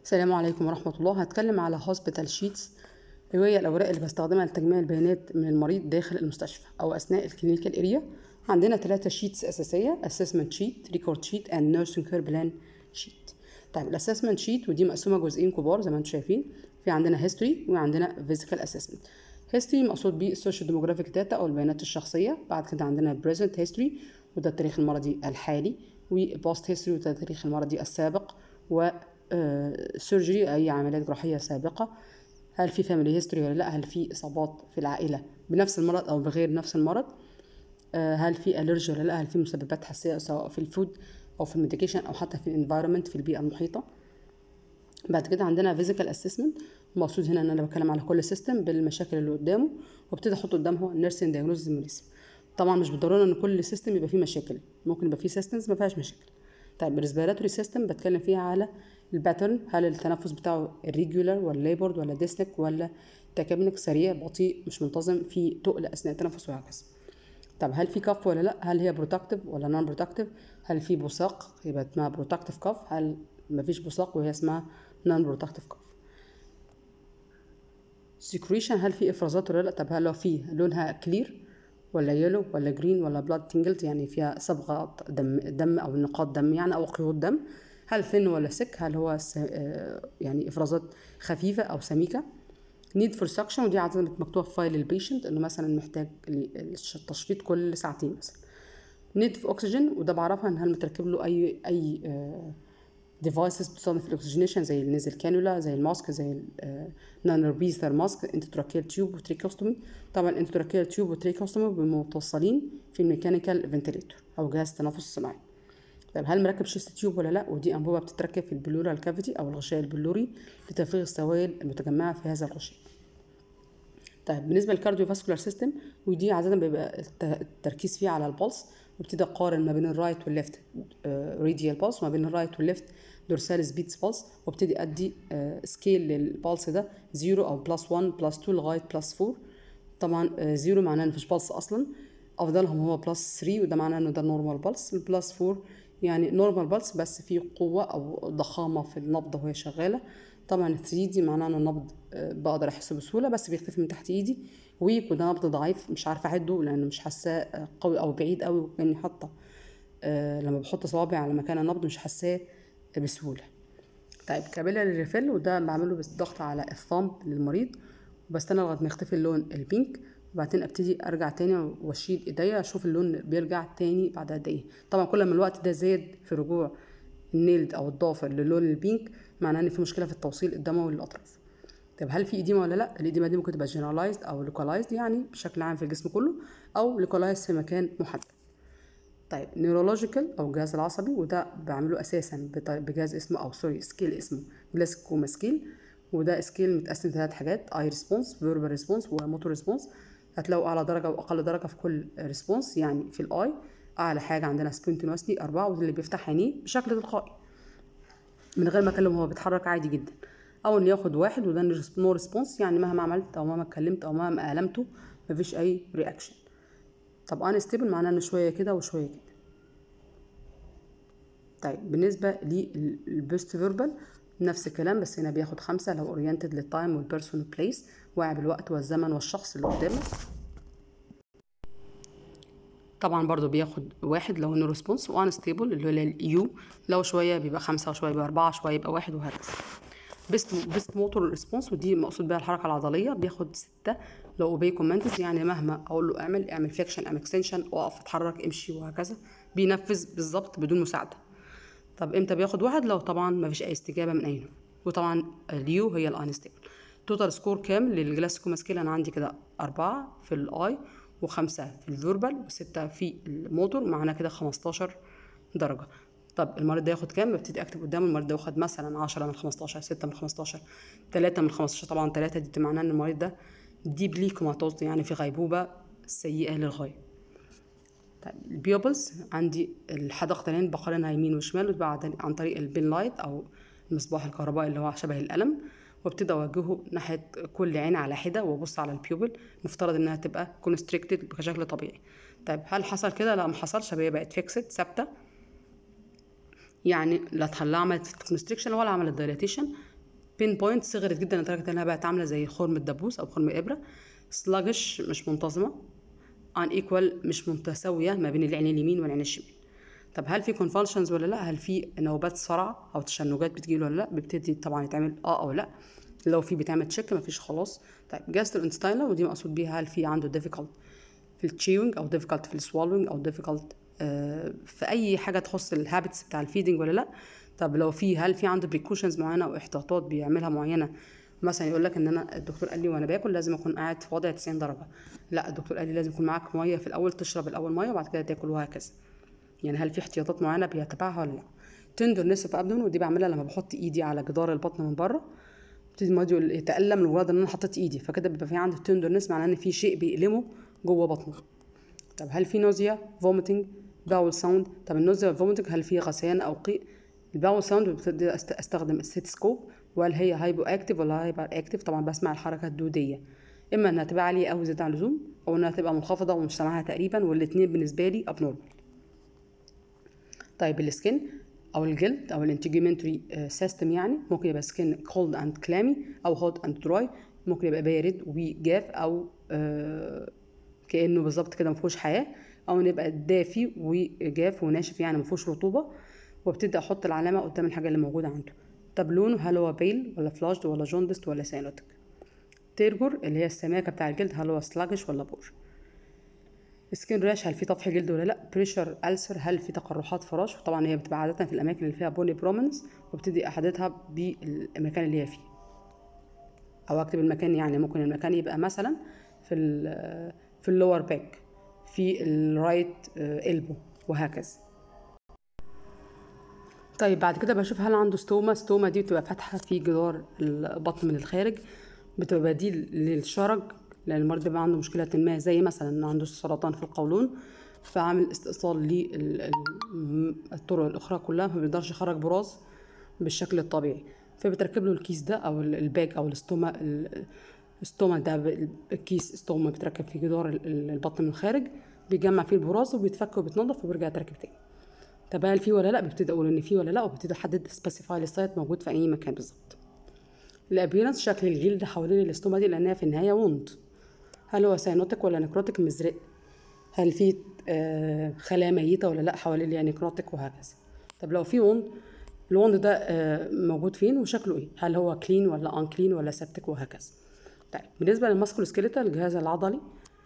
السلام عليكم ورحمة الله هتكلم على هوسبيتال شيتس وهي الأوراق اللي بستخدمها لتجميع البيانات من المريض داخل المستشفى أو أثناء الكلينيكال اريا عندنا ثلاثة شيتس أساسية assessment sheet record sheet and nursing care plan sheet طيب الاسسمنت شيت ودي مقسومة جزئين كبار زي ما انتم شايفين في عندنا history وعندنا physical assessment history مقصود بيه social demographic data أو البيانات الشخصية بعد كده عندنا present history وده التاريخ المرضي الحالي و post history وده التاريخ المرضي السابق و سيرجري اي عمليات جراحيه سابقه هل في فاميلي هيستوري ولا لا هل في اصابات في العائله بنفس المرض او بغير نفس المرض هل في الرجي ولا لا هل في مسببات حساسيه سواء في الفود او في الميديكيشن او حتى في الانفايرمنت في البيئه المحيطه بعد كده عندنا فيزيكال اسسمنت مقصود هنا ان انا بتكلم على كل سيستم بالمشاكل اللي قدامه وابتدي احط قدامه النيرسين دايجنوستس مناسب طبعا مش بالضروره ان كل سيستم يبقى فيه مشاكل ممكن يبقى فيه سيستمز ما فيهاش مشاكل طيب الريسبيراتوري سيستم بتكلم فيها على الباترن هل التنفس بتاعه الريجولار ولا ليبورد ولا ديسنك ولا تكابنك سريع بطيء مش منتظم في تقل اثناء التنفس وهكذا طب هل في كف ولا لا هل هي بروتكتيف ولا نون بروتكتيف هل في بصاق يبقى اسمها بروتكتيف كف هل مفيش بصاق وهي اسمها نون بروتكتيف كف سكريشن هل في افرازات ولا لا طب هل لو في لونها كلير ولا يلو ولا جرين ولا بلاد تنجلت يعني فيها صبغة دم دم أو نقاط دم يعني أو قيود دم هل ثن ولا سك هل هو يعني إفرازات خفيفة أو سميكة نيد فور سكشن ودي عادة مكتوبة في فايل البيشنت إنه مثلا محتاج التشفيط كل ساعتين مثلا نيد في أكسجين وده بعرفها إن هل متركب له أي أي ديفايسز بتستخدم في الاكسجينيشن زي النزل كانولا زي الماسك زي النانر بيثر ماسك انتوتراكيال تيوب وتريكوستومي طبعا انتوتراكيال تيوب وتريكوستومي متوصلين في الميكانيكال فنتليتور او جهاز التنفس الصناعي طيب هل مركب شيست تيوب ولا لا ودي انبوبه بتتركب في البلورال كافيتي او الغشاء البلوري لتفريغ السوائل المتجمعه في هذا الغشاء طيب بالنسبه للكارديو فاسكولار سيستم ودي عاده بيبقى التركيز فيها على البلس وابتدي اقارن ما بين الرايت والليفت راديال بلس وما بين الرايت والليفت دورساليس بيتس بلس وابتدي ادي سكيل للبلس ده 0 او بلس 1 بلس 2 لغايه بلس 4 طبعا 0 معناه ان مفيش بلس اصلا افضلهم هو بلس 3 وده معناه انه ده نورمال بلس البلس 4 يعني نورمال بلس بس في قوه او ضخامه في النبضه وهي شغاله طبعا ال 3 دي معناه ان النبض بقدر احسه بسهوله بس بيختفي من تحت ايدي ويك وده نبض ضعيف مش عارفه اعده لان مش حاساه قوي او بعيد قوي وكاني حاطه لما بحط صوابعي على مكان النبض مش حاساه بسهوله طيب كابيلاري ريفيل وده بعمله بالضغط على الثامب للمريض وبستنى لغايه ما يختفي اللون البينك وبعدين ابتدي ارجع تاني واشيل ايديا اشوف اللون بيرجع تاني بعد قد ايه طبعا كل ما الوقت ده زاد في رجوع النيلد او الضافر للون البينك معناه ان في مشكله في التوصيل الدموي للاطراف طب هل في اديمه ولا لا الاديمه دي ممكن تبقى جنرالايزد او لوكالايزد يعني بشكل عام في الجسم كله او لوكالايزد في مكان محدد طيب نيورولوجيكال او الجهاز العصبي وده بعمله اساسا بجهاز اسمه او سوري سكيل اسمه جلاسكوما سكيل وده سكيل متقسم لثلاث حاجات اي ريسبونس فيربال ريسبونس وموتور ريسبونس هتلاقوا اعلى درجه واقل درجه في كل ريسبونس يعني في الاي اعلى حاجه عندنا سبونتينوسلي أربعة وده اللي بيفتح عينيه بشكل تلقائي من غير ما اكلمه هو بيتحرك عادي جدا او ان ياخد واحد وده نو ريسبونس يعني مهما عملت او مهما اتكلمت او مهما المته مفيش اي رياكشن طب ان ستيبل معناه انه شويه كده وشويه كده طيب بالنسبة للبوست فيربال نفس الكلام بس هنا بياخد خمسة لو اورينتد للتايم والبيرسون بليس واعي بالوقت والزمن والشخص اللي قدامك طبعا برضو بياخد واحد لو انه ريسبونس وان ستيبل اللي هو اليو لو شوية بيبقى خمسة وشوية بيبقى أربعة شوية يبقى واحد وهكذا بيست بيست موتور ريسبونس ودي مقصود بيها الحركة العضلية بياخد ستة لو اوبي كومنتس يعني مهما اقول له اعمل اعمل فليكشن اعمل اكستنشن اقف اتحرك امشي وهكذا بينفذ بالظبط بدون مساعده طب امتى بياخد واحد لو طبعا ما فيش اي استجابه من اي نوع وطبعا اليو هي الانستيبل توتال سكور كام للجلاسكوما سكيل انا عندي كده أربعة في الاي وخمسة في الفيربال وستة في الموتور معانا كده 15 درجة طب المريض ده ياخد كام ببتدي اكتب قدامه المريض ده واخد مثلا 10 من 15 6 من 15 3 من 15 طبعا 3 دي معناها ان المريض ده ديبلي كوماتوز يعني في غيبوبة سيئة للغاية طيب البيوبلز عندي الحدقتين بقارنها يمين وشمال وبعد عن طريق البين لايت او المصباح الكهربائي اللي هو شبه القلم وابتدي اوجهه ناحيه كل عين على حده وابص على البيوبل مفترض انها تبقى كونستريكتد بشكل طبيعي طيب هل حصل كده لا ما حصلش هي بقت فيكسد ثابته يعني لا لا عملت كونستريكشن ولا عملت دايلاتيشن بين بوينت صغرت جدا لدرجه انها بقت عامله زي خرم الدبوس او خرم الابره سلاجش مش منتظمه ان ايكوال مش متساويه ما بين العين اليمين والعين الشمال طب هل في كونفالشنز ولا لا هل في نوبات صرع او تشنجات بتجيله ولا لا بيبتدي طبعا يتعمل اه او لا لو في بيتعمل تشيك مفيش خلاص طيب جاستر انستاينر ودي مقصود بيها هل في عنده ديفيكالت في التشيوينج او ديفيكالت في السوالوينج او ديفيكالت في اي حاجه تخص الهابتس بتاع الفيدنج ولا لا طب لو في هل في عنده بريكوشنز معينه او احتياطات بيعملها معينه مثلا يقول لك ان انا الدكتور قال لي وانا باكل لازم اكون قاعد في وضع 90 درجه لا الدكتور قال لي لازم يكون معاك ميه في الاول تشرب الاول ميه وبعد كده تاكل وهكذا يعني هل في احتياطات معينه بيتبعها ولا لا تندرنس في ابدون ودي بعملها لما بحط ايدي على جدار البطن من بره ابتدي المريض يتالم لمجرد ان انا حطيت ايدي فكده بيبقى في عنده تندرنس معناه ان في شيء بيألمه جوه بطنه طب هل في نوزيا فوميتنج باول ساوند طب النوزيا والفوميتنج هل في غثيان او قيء الباول ساوند ببتدي استخدم الستيتسكوب وهل هي هايبو اكتف ولا هايبر اكتف طبعا بسمع الحركه الدوديه اما انها تبقى عاليه قوي زياده عن اللزوم او انها تبقى منخفضه ومش سامعها تقريبا والاثنين بالنسبه لي ابنورمال طيب السكن او الجلد او الانتجمنتري سيستم يعني ممكن يبقى سكن كولد اند كلامي او هوت اند دراي ممكن يبقى بارد وجاف او آه كانه بالظبط كده ما فيهوش حياه او نبقى دافي وجاف وناشف يعني ما فيهوش رطوبه وابتدي احط العلامه قدام الحاجه اللي موجوده عنده طب لونه هل هو بيل ولا فلاشد ولا جوندست ولا سيانوتيك تيرجر اللي هي السماكه بتاع الجلد هل هو سلاجش ولا بور سكين راش هل في طفح جلد ولا لا بريشر ألسر هل في تقرحات فراش وطبعا هي بتبقى عاده في الاماكن اللي فيها بوني برومنس وابتدي احددها بالمكان اللي هي فيه او اكتب المكان يعني ممكن المكان يبقى مثلا في ال في اللور باك في الرايت البو وهكذا طيب بعد كده بشوف هل عنده ستوما ستوما دي بتبقى فاتحه في جدار البطن من الخارج بتبقى بديل للشرج لان المريض بيبقى عنده مشكله ما زي مثلا ان عنده سرطان في القولون فعامل استئصال للطرق الاخرى كلها ما بيقدرش يخرج براز بالشكل الطبيعي فبتركب له الكيس ده او الباك او الاستوما الستوما ده الكيس ستوما بيتركب في جدار البطن من الخارج بيجمع فيه البراز وبيتفك وبيتنضف وبيرجع يتركب تاني طب هل فيه ولا لا ببتدي اقول ان فيه ولا لا وببتدي احدد سبيسيفاي السايت موجود في اي مكان بالظبط الابيرنس شكل الجلد حوالين الاستوما دي لانها في النهايه وند هل هو سينوتيك ولا نكروتيك مزرق هل في آه خلايا ميته ولا لا حوالين نكروتيك وهكذا طب لو في وند الوند ده آه موجود فين وشكله ايه هل هو كلين ولا ان كلين ولا سبتك وهكذا طيب بالنسبه للماسكولو سكيليتال الجهاز العضلي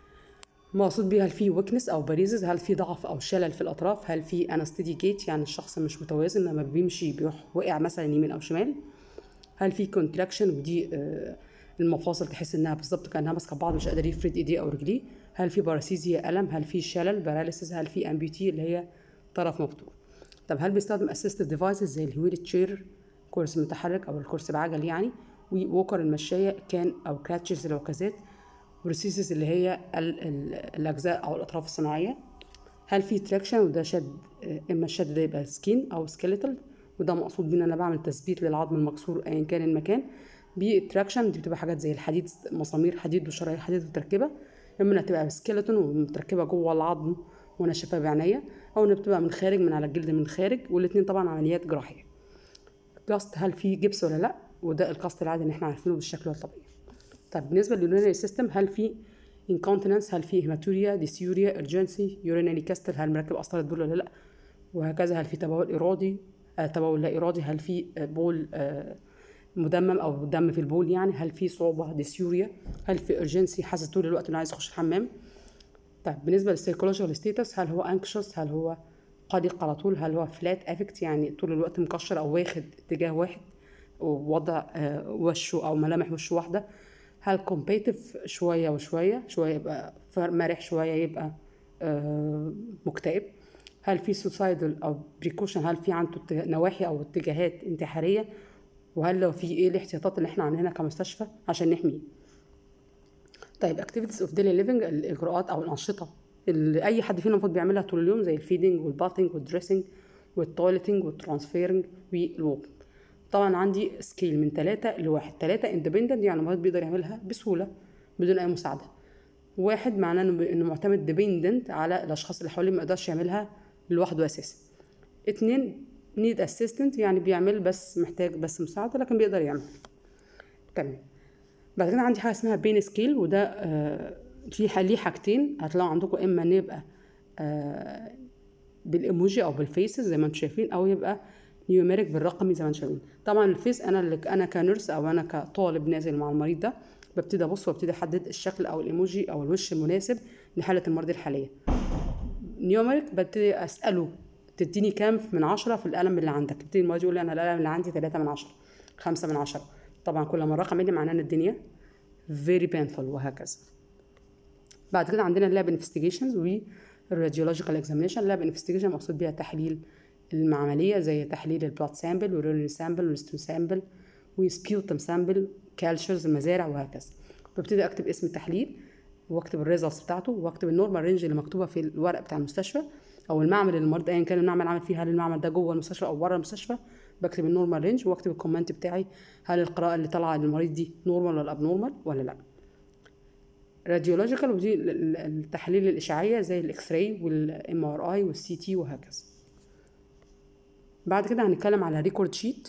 مقصود بيها هل في ويكنس او باريزز هل في ضعف او شلل في الاطراف هل في انستيدي جيت يعني الشخص مش متوازن لما بيمشي بيروح وقع مثلا يمين او شمال هل في كونتراكشن ودي آه المفاصل تحس انها بالظبط كانها ماسكه بعض مش قادر يفرد ايديه او رجليه هل في باراسيزيا الم هل في شلل باراليسيس هل في امبيوتي اللي هي طرف مبتور طب هل بيستخدم اسيستد ديفايسز زي الهويل تشير كرسي متحرك او الكرسي بعجل يعني ووكر المشايه كان او كراتشز العكازات بروسيسز اللي هي ال ال الاجزاء او الاطراف الصناعيه هل في تراكشن وده شد اما الشد ده يبقى سكين او سكيليتال وده مقصود بيه ان انا بعمل تثبيت للعظم المكسور ايا كان المكان بالتراكشن دي بتبقى حاجات زي الحديد مسامير حديد وشرايح حديد متركبه اما انها تبقى سكيلتون ومتركبه جوه العظم وانا شايفاها بعينيا او انها بتبقى من خارج من على الجلد من خارج والاثنين طبعا عمليات جراحيه كاست هل في جبس ولا لا وده الكاست العادي اللي احنا عارفينه بالشكل الطبيعي طيب بالنسبه لليورينري سيستم هل في انكونتيننس هل في هيماتوريا ديسيوريا ارجنسي يورينري كاستل هل مركب قسطره بول ولا لا وهكذا هل في تبول ارادي آه تبول لا ارادي هل في بول آه مدمم او دم في البول يعني هل في صعوبه ديسيوريا هل في ارجنسي حاسس طول الوقت انه عايز يخش الحمام طيب بالنسبه للسيكولوجيكال ستيتس هل هو انكشس هل هو قلق على طول هل هو فلات افكت يعني طول الوقت مكشر او واخد اتجاه واحد ووضع آه وشه او ملامح وشه واحده هل كومبيتيف شويه وشويه شويه يبقى مرح شويه يبقى آه مكتئب هل في سوسايدال او بريكوشن هل في عنده نواحي او اتجاهات انتحاريه وهل لو في ايه الاحتياطات اللي احنا عاملينها كمستشفى عشان نحميه طيب اكتيفيتيز اوف ديلي ليفنج الاجراءات او الانشطه اللي اي حد فينا المفروض بيعملها طول اليوم زي الفيدنج والباثنج والدريسنج والتويلتنج والترانسفيرنج والووكينج طبعا عندي سكيل من ثلاثة لواحد ثلاثة اندبندنت يعني المريض بيقدر يعملها بسهولة بدون أي مساعدة واحد معناه إنه معتمد ديبندنت على الأشخاص اللي حواليه ما يقدرش يعملها لوحده أساسا اتنين نيد اسيستنت يعني بيعمل بس محتاج بس مساعدة لكن بيقدر يعمل تمام بعد كده عندي حاجه اسمها بين سكيل وده آه في ليه حاجتين هتلاقوا عندكم اما ان يبقى آه بالايموجي او بالفيسز زي ما انتم شايفين او يبقى نيوميريك بالرقمي زي ما انتم شايفين طبعا الفيس انا اللي انا كنيرس او انا كطالب نازل مع المريض ده ببتدي ابص وابتدي احدد الشكل او الايموجي او الوش المناسب لحاله المريض الحاليه نيوميريك ببتدي اساله تديني كام من عشرة في القلم اللي عندك تبتدي المريض يقول لي انا القلم اللي عندي ثلاثة من عشرة خمسة من عشرة طبعا كل ما الرقم يجي معناه ان الدنيا very painful وهكذا بعد كده عندنا اللاب انفستيجيشنز والراديولوجيكال اكزامينشن اللاب انفستيجيشن مقصود بيها تحليل المعمليه زي تحليل البلاد سامبل والرينين سامبل والستون سامبل وسبيوتم سامبل كالشرز المزارع وهكذا ببتدي اكتب اسم التحليل واكتب الريزلتس بتاعته واكتب النورمال رينج اللي مكتوبه في الورق بتاع المستشفى او المعمل اللي المريض ايا كان المعمل عامل فيه هل المعمل ده جوه المستشفى او بره المستشفى بكتب النورمال رينج واكتب الكومنت بتاعي هل القراءه اللي طالعه للمريض دي نورمال ولا اب نورمال ولا لا راديولوجيكال ودي التحاليل الاشعاعيه زي الاكس راي والام ار اي والسي تي وهكذا بعد كده هنتكلم على ريكورد شيت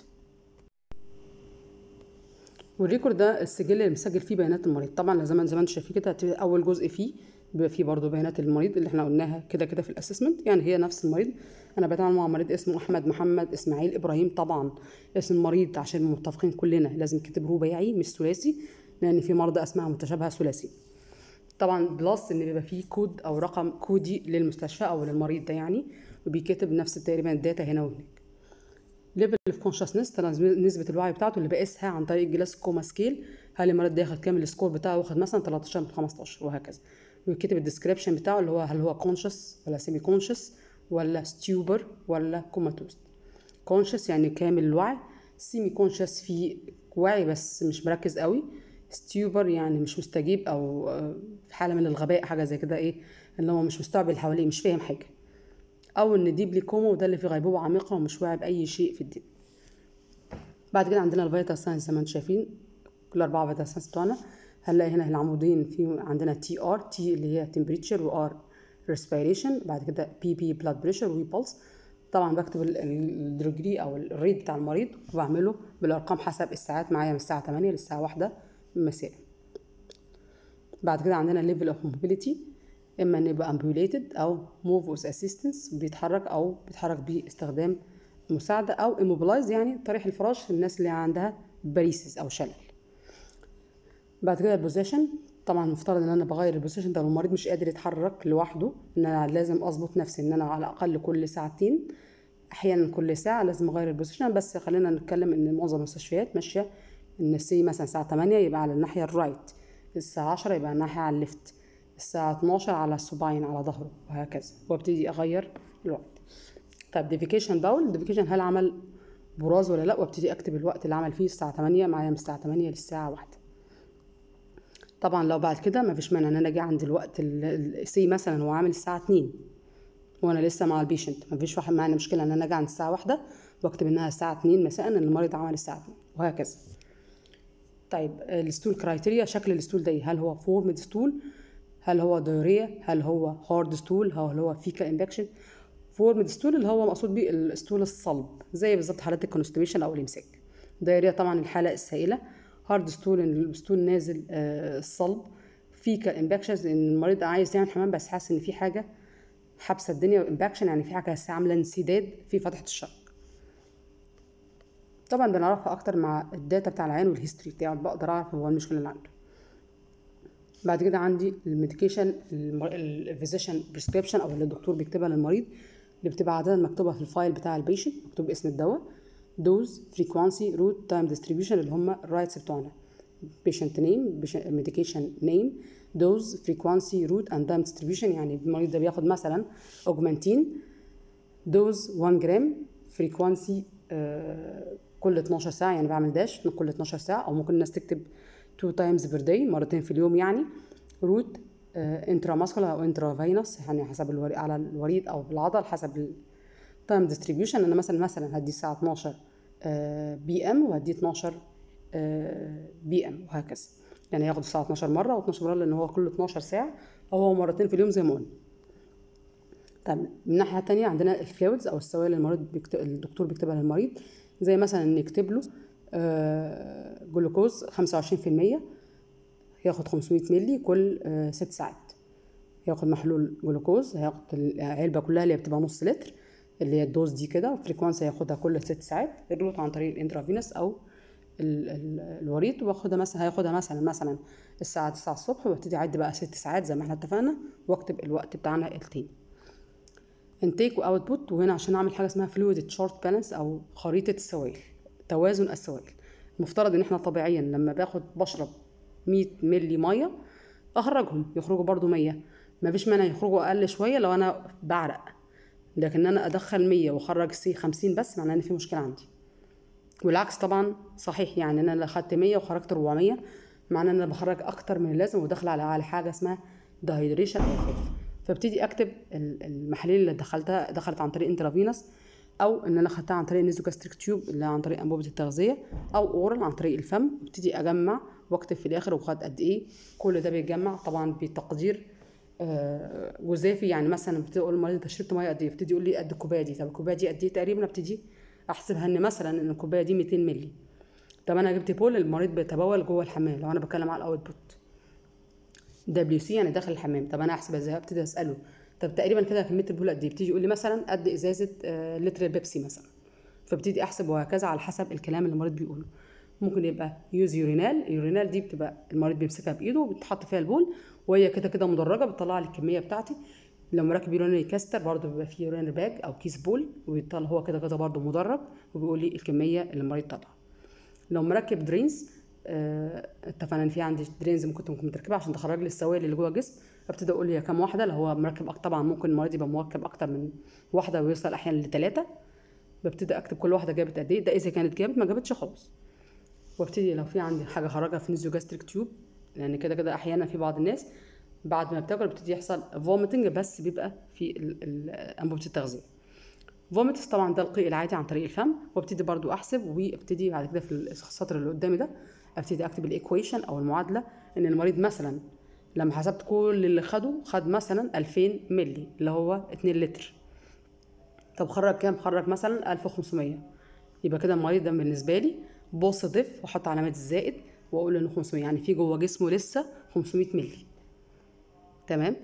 والريكورد ده السجل اللي مسجل فيه بيانات المريض طبعا زي ما زي ما انتم شايفين كده اول جزء فيه بيبقى فيه برضه بيانات المريض اللي احنا قلناها كده كده في الاسسمنت يعني هي نفس المريض انا بتعامل مع مريض اسمه احمد محمد اسماعيل ابراهيم طبعا اسم المريض عشان متفقين كلنا لازم كتب رباعي مش ثلاثي لان في مرضى اسماء متشابهه ثلاثي طبعا بلس ان بيبقى فيه كود او رقم كودي للمستشفى او للمريض ده يعني وبيكتب نفس تقريبا الداتا هنا وهناك ليفل اوف كونشسنس نسبه الوعي بتاعته اللي بقيسها عن طريق جلاس كوما سكيل هل المريض ده ياخد كام السكور بتاعه واخد مثلا 13 من 15 وهكذا ويكتب الديسكريبشن بتاعه اللي هو هل هو كونشس ولا سيمي كونشس ولا ستيوبر ولا كوماتوز كونشس يعني كامل الوعي سيمي كونشس في وعي بس مش مركز قوي ستيوبر يعني مش مستجيب او في حاله من الغباء حاجه زي كده ايه اللي هو مش مستوعب اللي حواليه مش فاهم حاجه او ان ديبلي كوما وده اللي في غيبوبه عميقه ومش واعي باي شيء في الدنيا بعد كده عندنا الفيتال ساينس زي ما انتم شايفين كل اربعه فيتال ساينس بتوعنا هنلاقي هنا العمودين في عندنا تي ار تي اللي هي تمبريتشر وار ريسبيريشن بعد كده بي بي بلاد بريشر وبلس طبعا بكتب الديجري او الريت بتاع المريض وبعمله بالارقام حسب الساعات معايا من الساعه 8 للساعه 1 مساء بعد كده عندنا ليفل اوف موبيليتي اما ان يبقى امبيوليتد او موف وذ اسيستنس بيتحرك او بيتحرك باستخدام مساعده او immobilized يعني طريح الفراش للناس اللي عندها باريسيس او شلل بعد كده البوزيشن طبعا مفترض ان انا بغير البوزيشن ده لو المريض مش قادر يتحرك لوحده ان انا لازم اظبط نفسي ان انا على الاقل كل ساعتين احيانا كل ساعه لازم اغير البوزيشن بس خلينا نتكلم ان معظم المستشفيات ماشيه ان السي مثلا الساعه 8 يبقى على الناحيه الرايت الساعه 10 يبقى الناحيه على الليفت الساعه 12 على الصباعين على ظهره وهكذا وابتدي اغير الوقت طيب ديفيكيشن باول ديفيكيشن هل عمل براز ولا لا وابتدي اكتب الوقت اللي عمل فيه الساعه 8 معايا من الساعه 8 للساعه 1 طبعا لو بعد كده ما فيش مانع ان انا اجي عند الوقت سي مثلا هو عامل الساعه 2 وانا لسه مع البيشنت ما فيش واحد معانا مشكله ان انا اجي عند الساعه 1 واكتب انها الساعه 2 مساء ان المريض عمل الساعه 2 وهكذا طيب الستول كرايتيريا شكل الستول ده هل هو فورمد ستول هل هو دايريا هل هو هارد ستول هل هو فيكال امباكشن فورمد ستول اللي هو مقصود بيه الستول الصلب زي بالظبط حالات الكونستيبيشن او الامساك دايريا طبعا الحاله السائله هارد ستول ان الستول نازل آه الصلب فيكال امباكشنز ان المريض عايز يعمل حمام بس حاسس ان في حاجه حابسه الدنيا امباكشن يعني في حاجه عامله انسداد في فتحه الشرج طبعا بنعرفها اكتر مع الداتا بتاع العين والهيستوري بتاعه بقدر اعرف هو المشكله اللي عنده بعد كده عندي الميديكيشن الفيزيشن بريسكريبشن او اللي الدكتور بيكتبها للمريض اللي بتبقى عاده مكتوبه في الفايل بتاع البيشنت مكتوب اسم الدواء دوز فريكوانسي روت تايم ديستريبيوشن اللي هم الرايتس بتوعنا بيشنت نيم ميديكيشن نيم دوز فريكوانسي روت اند تايم ديستريبيوشن يعني المريض ده بياخد مثلا اوجمانتين دوز 1 جرام فريكوانسي آه كل 12 ساعه يعني بعمل داش كل 12 ساعه او ممكن الناس تكتب 2 تايمز بير داي مرتين في اليوم يعني روت انترا ماسكولار او انترا فينوس يعني حسب الوريد على الوريد او العضل حسب التايم ديستريبيوشن انا مثلا مثلا هدي الساعه 12 بي ام وهدي 12 بي ام وهكذا يعني ياخد الساعه 12 مره و12 مره لان هو كل 12 ساعه او هو مرتين في اليوم زي ما قلنا طيب من الناحيه الثانيه عندنا الفلويدز او السوائل اللي المريض بيكتب الدكتور بيكتبها للمريض زي مثلا نكتب له آه، جلوكوز 25% ياخد 500 ملي كل آه، ست ساعات ياخد محلول جلوكوز هياخد العلبة كلها اللي بتبقى نص لتر اللي هي الدوز دي كده فريكوانسي هياخدها كل ست ساعات الروت عن طريق الانترافينوس او ال- ال- الوريد واخدها مثلا هياخدها مثلا مثلا الساعة 9 الصبح وابتدي اعد بقى ست ساعات زي ما احنا اتفقنا واكتب الوقت بتاعنا التاني انتيك واوتبوت وهنا عشان اعمل حاجه اسمها فلويد تشارت بالانس او خريطه السوائل توازن السوائل المفترض ان احنا طبيعيا لما باخد بشرب 100 ملي ميه اخرجهم يخرجوا برضو 100 ما فيش مانع يخرجوا اقل شويه لو انا بعرق لكن انا ادخل 100 واخرج سي 50 بس معناه ان في مشكله عندي والعكس طبعا صحيح يعني انا لو خدت 100 وخرجت 400 معناه ان انا بخرج اكتر من اللازم وداخله على على حاجه اسمها دايدريشن او خلف فابتدي اكتب ال- المحاليل اللي دخلتها دخلت عن طريق انترافينوس او ان انا خدتها عن طريق نيزوجاستريك تيوب اللي عن طريق انبوبه التغذيه او اورال عن طريق الفم ابتدي اجمع واكتب في الاخر وخد قد ايه كل ده بيتجمع طبعا بتقدير آه، جزافي يعني مثلا بتبتدي اقول للمريض انت شربت ميه قد ايه يبتدي يقول لي قد الكوبايه دي طب الكوبايه دي قد ايه تقريبا ابتدي احسبها ان مثلا ان الكوبايه دي 200 مللي طب انا جبت بول المريض بيتبول جوه الحمام لو انا بتكلم على الاوتبوت دبليو سي يعني داخل الحمام طب انا احسب ازاي ابتدي اساله طب تقريبا كده كميه البول قد ايه بتيجي يقول لي مثلا قد ازازه آه، لتر بيبسي مثلا فابتدي احسب وهكذا على حسب الكلام اللي المريض بيقوله ممكن يبقى يوز يورينال يورينال دي بتبقى المريض بيمسكها بايده وبتحط فيها البول وهي كده كده مدرجه بتطلع لي الكميه بتاعتي لو مركب يورينري كاستر برضه بيبقى فيه يورينري باج او كيس بول وبيطلع هو كده كده برضه مدرج وبيقول لي الكميه اللي المريض طلعها لو مركب درينز آه، اتفقنا ان في عندي درينز ممكن تكون متركبه عشان تخرج لي السوائل اللي جوه الجسم ابتدي اقول هي كام واحده لو هو مركب أك- طبعا ممكن المريض يبقى مركب اكتر من واحده ويوصل احيانا لثلاثه ببتدي اكتب كل واحده جابت قد ايه ده اذا كانت جابت ما جابتش خلاص وابتدي لو في عندي حاجه خرجها في نيزوجاستريك تيوب لان كده كده احيانا في بعض الناس بعد ما بتاكل بيبتدي يحصل فوميتنج بس بيبقى في ال- ال- انبوبه التغذيه فوميتس طبعا ده القيء العادي عن طريق الفم وابتدي برضو احسب وابتدي بعد كده في السطر اللي قدامي ده ابتدي اكتب الايكويشن او المعادله ان المريض مثلا لما حسبت كل اللي خده خد مثلا 2000 ملي اللي هو 2 لتر طب خرج كام خرج مثلا 1500 يبقى كده المريض ده بالنسبه لي بوزيتيف واحط علامه الزائد واقول انه 500 يعني في جوه جسمه لسه 500 ملي تمام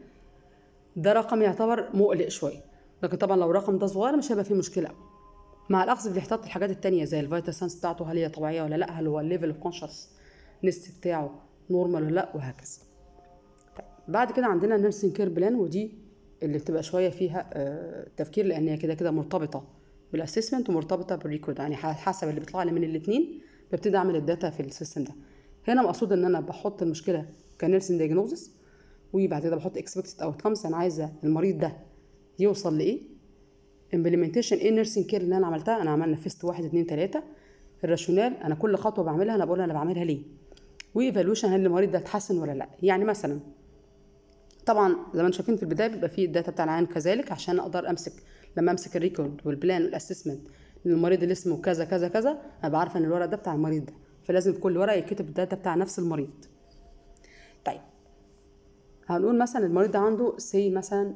ده رقم يعتبر مقلق شويه لكن طبعا لو الرقم ده صغير مش هيبقى فيه مشكله قوي مع الاخذ في الاحتياط الحاجات التانية زي الفيتا سانس بتاعته هل هي طبيعيه ولا لا هل هو الليفل اوف كونشس نست بتاعه نورمال ولا لا وهكذا طيب بعد كده عندنا نيرسينج كير بلان ودي اللي بتبقى شويه فيها آه، تفكير لان هي كده كده مرتبطه بالاسسمنت ومرتبطه بالريكورد يعني ح- حسب اللي بيطلع لي من الاثنين ببتدي اعمل الداتا في السيستم ده هنا مقصود ان انا بحط المشكله كنيرسينج دايجنوزس وبعد كده بحط اكسبكتد اوتكمز انا عايزه المريض ده يوصل لايه امبلمنتيشن ايه نيرسينج كير اللي انا عملتها انا عملنا فيست واحد اتنين تلاته الراشونال انا كل خطوه بعملها انا بقول انا بعملها ليه وايفالويشن هل المريض ده اتحسن ولا لا يعني مثلا طبعا زي ما انتم شايفين في البدايه بيبقى فيه الداتا بتاع العيان كذلك عشان اقدر امسك لما امسك الريكورد والبلان والاسسمنت للمريض اللي اسمه كذا كذا كذا ابقى عارفه ان الورق ده بتاع المريض ده فلازم في كل ورقه يتكتب الداتا بتاع نفس المريض طيب هنقول مثلا المريض ده عنده سي مثلا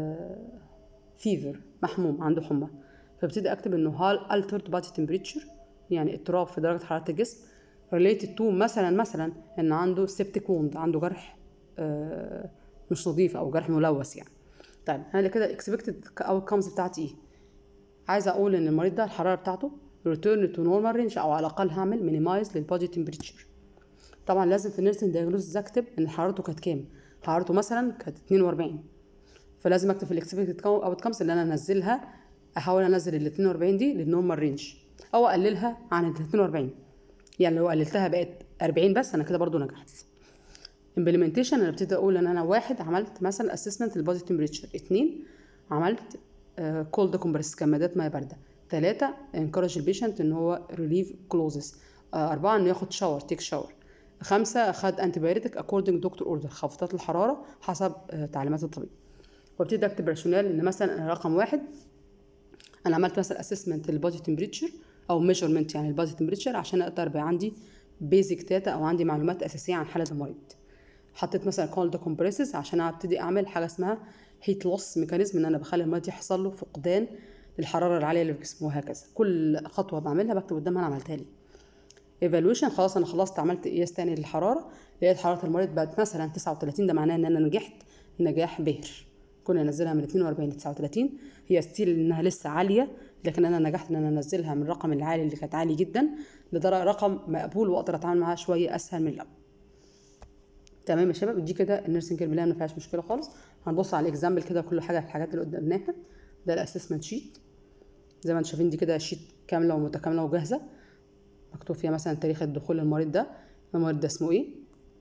فيفر محموم عنده حمى فابتدي اكتب انه هال altered body temperature يعني اضطراب في درجه حراره الجسم related to مثلا مثلا ان عنده septic wound عنده جرح آه، مش نظيف او جرح ملوث يعني طيب انا كده expected outcomes بتاعتي ايه عايزه اقول ان المريض ده الحراره بتاعته return to normal range او على الاقل هعمل minimize للبادي temperature طبعا لازم في النيرسين دايجنوستس اكتب ان حرارته كانت كام حرارته مثلا كانت 42 فلازم اكتب في الاكسبكتد اوت كامز اللي انا انزلها احاول انزل ال 42 دي للنورمال رينج او اقللها عن ال 42 يعني لو قللتها بقت 40 بس انا كده برضو نجحت امبلمنتيشن انا ابتدي اقول ان انا واحد عملت مثلا اسسمنت للبادي تمبريتشر اثنين عملت كولد كومبرس كمادات ميه بارده ثلاثة انكرج البيشنت ان هو ريليف كلوزز أربعة انه ياخد شاور تيك شاور خمسة خد انتي بايوتيك اكوردنج دكتور اوردر خفضت الحرارة حسب آه، تعليمات الطبيب وابتدي اكتب راشونال ان مثلا رقم واحد انا عملت مثلا اسسمنت للبادي تمبريتشر او ميجرمنت يعني البادي تمبريتشر عشان اقدر يبقى عندي بيزك داتا او عندي معلومات اساسيه عن حاله المريض حطيت مثلا كولد كومبريسز عشان ابتدي اعمل حاجه اسمها هيت لوس ميكانيزم ان انا بخلي المريض يحصل له فقدان للحراره العاليه اللي في جسمه وهكذا كل خطوه بعملها بكتب قدامها انا عملتها ليه ايفالويشن خلاص انا خلصت عملت قياس تاني للحراره لقيت حراره المريض بقت مثلا 39 ده معناه ان انا نجحت نجاح باهر كنا ننزلها من 42 ل 39 هي ستيل انها لسه عاليه لكن انا نجحت ان انا انزلها من الرقم العالي اللي كانت عالي جدا لدرجه رقم مقبول واقدر اتعامل معاه شويه اسهل من الاول تمام يا شباب دي كده النيرسينج كير بلان ما فيهاش مشكله خالص هنبص على الاكزامبل كده كل حاجه الحاجات اللي قدامناها ده الاسسمنت شيت زي ما انتم شايفين دي كده شيت كامله ومتكامله وجاهزه مكتوب فيها مثلا تاريخ الدخول للمريض ده المريض ده اسمه ايه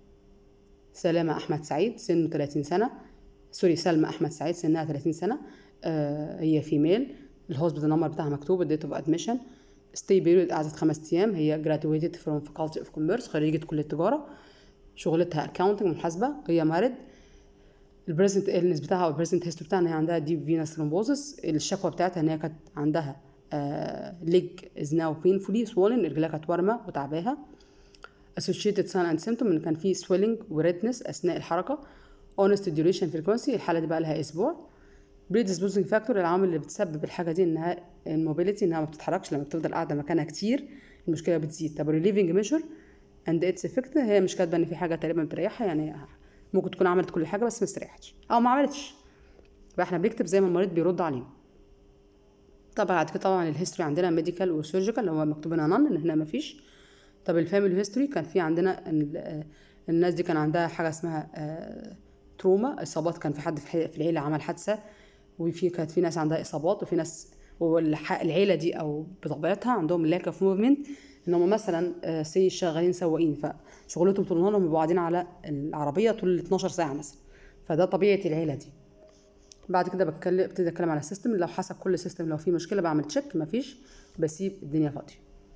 سلامة أحمد سعيد سنه 30 سنة سوري سلمى أحمد سعيد سنها 30 سنة آه هي فيميل الهوسبيتال نمبر بتاعها مكتوب الديت اوف ادميشن ستي بيريود قعدت خمس أيام هي graduated from faculty of commerce خريجة كلية تجارة شغلتها اكاونتنج محاسبة هي مارد البريزنت إلنس بتاعها او البريزنت هيستوري بتاعها ان هي عندها ديب فينس ثرومبوزس الشكوى بتاعتها ان هي كانت عندها ليج از ناو بينفولي swollen رجلها كانت ورمه وتعباها associated sign and symptom ان كان في swelling وريدنس اثناء الحركه honest duration frequency الحاله دي بقى لها اسبوع predisposing factor العوامل اللي بتسبب الحاجه دي انها الموبيليتي انها ما بتتحركش لما بتفضل قاعده مكانها كتير المشكله بتزيد طب relieving measure and its effect هي مش كاتبه ان في حاجه تقريبا بتريحها يعني ممكن تكون عملت كل حاجه بس ما استريحتش او ما عملتش يبقى احنا بنكتب زي ما المريض بيرد علينا طبعا بعد كده طبعا الهيستوري عندنا ميديكال وسيرجيكال اللي هو مكتوب هنا نون ان هنا ما فيش طب الفاميلي هيستوري كان في عندنا الناس دي كان عندها حاجه اسمها تروما اصابات كان في حد في العيله عمل حادثه وفي كانت في ناس عندها اصابات وفي ناس والعيله دي او بطبيعتها عندهم لاك اوف موفمنت ان هم مثلا سي شغالين سواقين فشغلتهم طول النهار بيبقوا قاعدين على العربيه طول 12 ساعه مثلا فده طبيعه العيله دي بعد كده بتكلم ابتدي اتكلم على السيستم لو حسب كل سيستم لو في مشكله بعمل تشيك مفيش بسيب الدنيا فاضيه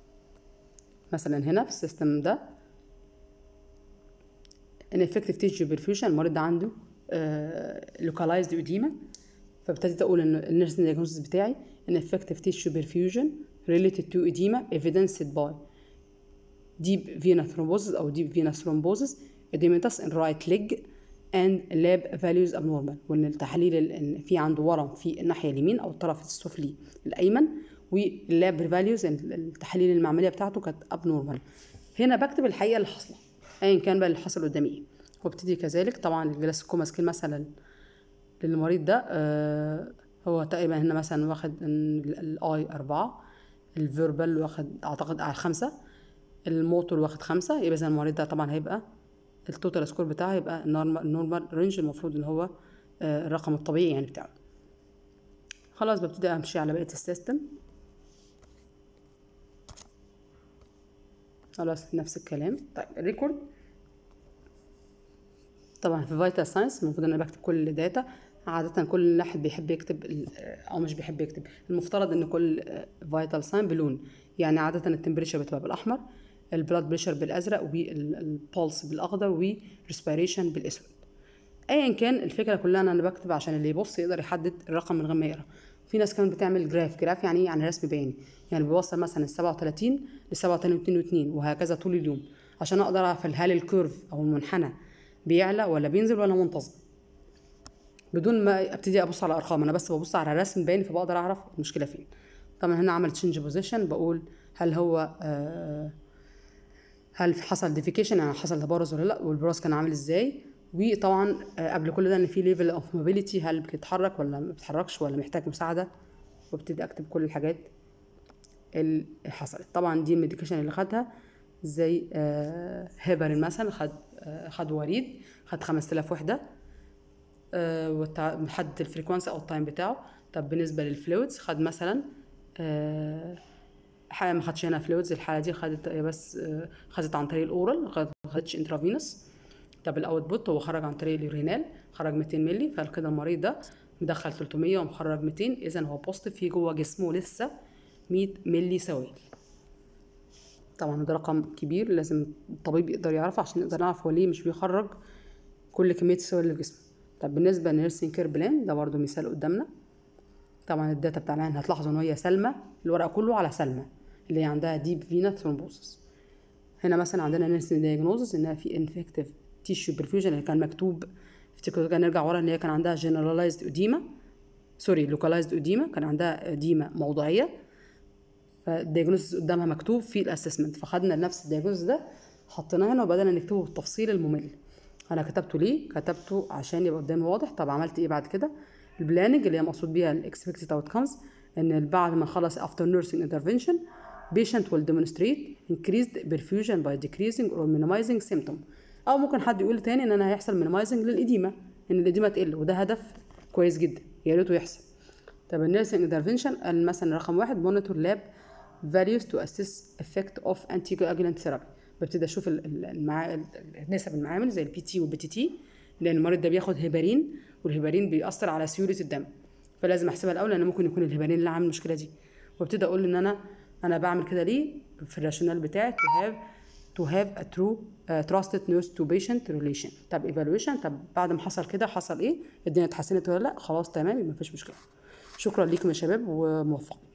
مثلا هنا في السيستم ده ineffective tissue perfusion المريض ده عنده localized edema فابتديت اقول ان النيرسينج دياجنوستس بتاعي ineffective tissue perfusion related to edema evidenced by deep venous thrombosis او deep venous thrombosis edematous in right leg and lab values abnormal وان التحاليل ان في عنده ورم في الناحيه اليمين او الطرف السفلي الايمن واللاب فاليوز التحاليل المعمليه بتاعته كانت ابنورمال هنا بكتب الحقيقه اللي حاصله ايا كان بقى اللي حصل قدامي ايه وابتدي كذلك طبعا الجلاسكوما سكيل مثلا للمريض ده آه هو تقريبا هنا مثلا واخد الاي أربعة الفيربال واخد اعتقد على خمسة الموتور واخد خمسة يبقى اذا المريض ده طبعا هيبقى التوتال سكور بتاعه يبقى النورمال رينج المفروض ان هو آه الرقم الطبيعي يعني بتاعه خلاص ببتدي امشي على بقيه السيستم خلاص نفس الكلام طيب الريكورد طبعا في فيتال ساينس المفروض ان انا بكتب كل الداتا عادة كل واحد بيحب يكتب او مش بيحب يكتب المفترض ان كل فيتال ساين بلون يعني عادة التمبريتشر بتبقى بالاحمر البلاد بريشر بالازرق والبولس بالاخضر والريسبيريشن بالاسود ايا كان الفكره كلها ان انا بكتب عشان اللي يبص يقدر يحدد الرقم من غير ما يقرا في ناس كمان بتعمل جراف جراف يعني يعني رسم بياني يعني بيوصل مثلا ال 37 ل 37 و2 وهكذا طول اليوم عشان اقدر اعرف هل الكيرف او المنحنى بيعلى ولا بينزل ولا منتظم بدون ما ابتدي ابص على ارقام انا بس ببص على رسم بياني فبقدر اعرف المشكله فين طبعا هنا عملت تشينج بوزيشن بقول هل هو آه هل حصل ديفيكيشن يعني حصل تبرز ولا لا والبراز كان عامل ازاي وطبعا قبل كل ده ان في ليفل اوف موبيليتي هل بتتحرك ولا ما بتتحركش ولا محتاج مساعده وابتدي اكتب كل الحاجات اللي حصلت طبعا دي الميديكيشن اللي خدها زي آه هيبرين مثلا خد آه خد وريد خد 5000 وحده آه محدد الفريكونسي او التايم بتاعه طب بالنسبه للفلويدز خد مثلا آه حاجه ما خدش هنا فلويدز الحاله دي خدت بس آه خدت عن طريق الاورال ما خدتش انترافينوس طب الاوت بوت هو خرج عن طريق اليورينال خرج 200 مللي فكده المريض ده مدخل 300 ومخرج 200 اذا هو بوزيتيف في جوه جسمه لسه 100 مللي سوائل طبعا ده رقم كبير لازم الطبيب يقدر يعرفه عشان نقدر نعرف هو ليه مش بيخرج كل كميه السوائل اللي في جسمه طب بالنسبه للنيرسين كير بلان ده برده مثال قدامنا طبعا الداتا بتاع العين هتلاحظوا ان هي سلمى الورق كله على سلمى اللي هي عندها ديب فينا ثرومبوسس هنا مثلا عندنا نيرسين دايجنوزس انها في انفكتيف تيشو برفيوجن اللي كان مكتوب افتكروا كده نرجع ورا ان هي كان عندها جنرالايزد اديما سوري لوكالايزد اديما كان عندها اديما موضعيه فالدياجنوز قدامها مكتوب في الاسسمنت فخدنا نفس الدياجنوز ده حطيناه هنا وبدأنا نكتبه بالتفصيل الممل انا كتبته ليه كتبته عشان يبقى قدامي واضح طب عملت ايه بعد كده البلاننج اللي هي مقصود بيها الاكسبكتد اوتكمز ان بعد ما خلص after nursing intervention patient will demonstrate increased perfusion by decreasing or minimizing symptom او ممكن حد يقول تاني ان انا هيحصل minimizing للإديمة ان الإديمة تقل وده هدف كويس جدا يا ريته يحصل طب النيرسينج انترفنشن قال مثلا رقم واحد مونيتور لاب values to assess effect of anticoagulant therapy ببتدي اشوف ال- ال- المع... النسب المعامل زي البي تي والبي تي تي لان المريض ده بياخد هيبارين والهيبارين بيأثر على سيوله الدم فلازم احسبها الاول لان ممكن يكون الهيبارين اللي عامل المشكله دي وابتدي اقول ان انا انا بعمل كده ليه في الراشونال بتاعي to have to have a true uh, trusted nurse to patient relation طب evaluation طب بعد ما حصل كده حصل ايه الدنيا اتحسنت ولا لا خلاص تمام يبقى مفيش مشكله شكرا ليكم يا شباب وموفق